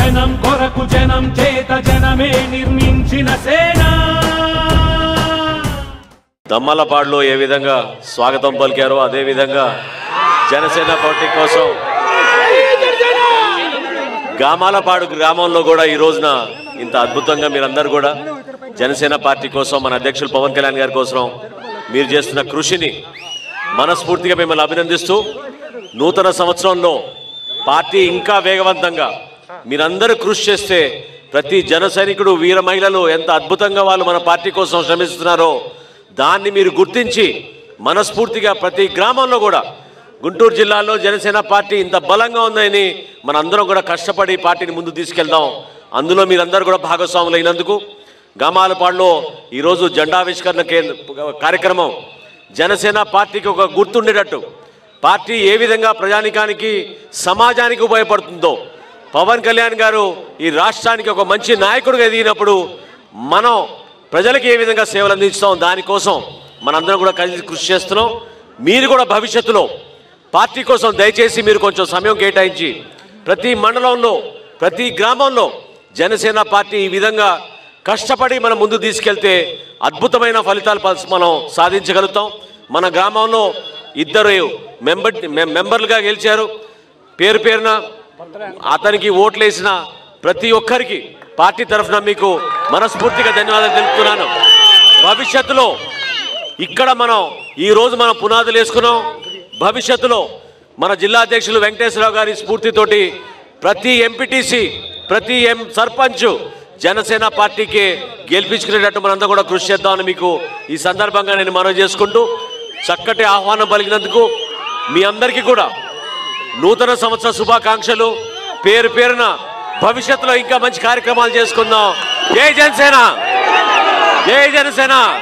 జనం కొరకు జనం చేత జనమే నిర్మించిన సేన దమ్మలపాడులో ఏ విధంగా స్వాగతం పలికారో అదే విధంగా జనసేన పార్టీ కోసం గామాలపాడు గ్రామంలో కూడా ఈ రోజున ఇంత అద్భుతంగా మీరందరూ కూడా జనసేన పార్టీ కోసం మన అధ్యక్షులు పవన్ కళ్యాణ్ గారి కోసం మీరు చేస్తున్న కృషిని మనస్ఫూర్తిగా మిమ్మల్ని అభినందిస్తూ నూతన సంవత్సరంలో పార్టీ ఇంకా వేగవంతంగా మీరందరూ కృషి చేస్తే ప్రతి జన సైనికుడు వీర మహిళలు ఎంత అద్భుతంగా వాళ్ళు మన పార్టీ కోసం శ్రమిస్తున్నారో దాన్ని మీరు గుర్తించి మనస్ఫూర్తిగా ప్రతి గ్రామంలో కూడా గుంటూరు జిల్లాలో జనసేన పార్టీ ఇంత బలంగా ఉందని మనందరం కూడా కష్టపడి పార్టీని ముందు తీసుకెళ్దాం అందులో మీరందరూ కూడా భాగస్వాములు అయినందుకు గామాలపాడులో ఈరోజు జెండావిష్కరణ కేంద్ర కార్యక్రమం జనసేన పార్టీకి ఒక గుర్తుండేటట్టు పార్టీ ఏ విధంగా ప్రజానికానికి సమాజానికి ఉపయోగపడుతుందో పవన్ కళ్యాణ్ గారు ఈ రాష్ట్రానికి ఒక మంచి నాయకుడిగా ఎదిగినప్పుడు మనం ప్రజలకు ఏ విధంగా సేవలు అందిస్తాం దానికోసం మనందరం కూడా కలిసి కృషి చేస్తున్నాం మీరు కూడా భవిష్యత్తులో పార్టీ కోసం దయచేసి మీరు కొంచెం సమయం కేటాయించి ప్రతి మండలంలో ప్రతి గ్రామంలో జనసేన పార్టీ ఈ విధంగా కష్టపడి మనం ముందు తీసుకెళ్తే అద్భుతమైన ఫలితాలు ప- మనం సాధించగలుగుతాం మన గ్రామంలో ఇద్దరు మెంబర్ మెం- మెంబర్లుగా గెలిచారు పేరు పేరున అతనికి ఓట్లేసిన ప్రతి ఒక్కరికి పార్టీ తరఫున మీకు మనస్ఫూర్తిగా ధన్యవాదాలు తెలుపుతున్నాను భవిష్యత్తులో ఇక్కడ మనం ఈ రోజు మనం పునాదులు వేసుకున్నాం భవిష్యత్తులో మన జిల్లా అధ్యక్షులు వెంకటేశ్వరరావు గారి స్ఫూర్తితోటి ప్రతి ఎంపీటీసీ ప్రతి ఎం సర్పంచ్ జనసేన పార్టీకి గెలిపించుకునేటట్టు మనందరం కూడా కృషి చేద్దామని మీకు ఈ సందర్భంగా నేను మనవి చేసుకుంటూ చక్కటి ఆహ్వానం పలికినందుకు మీ అందరికీ కూడా నూతన సంవత్సర శుభాకాంక్షలు పేరు పేరున భవిష్యత్తులో ఇంకా మంచి కార్యక్రమాలు చేసుకుందాం జై జనసేన జై జనసేన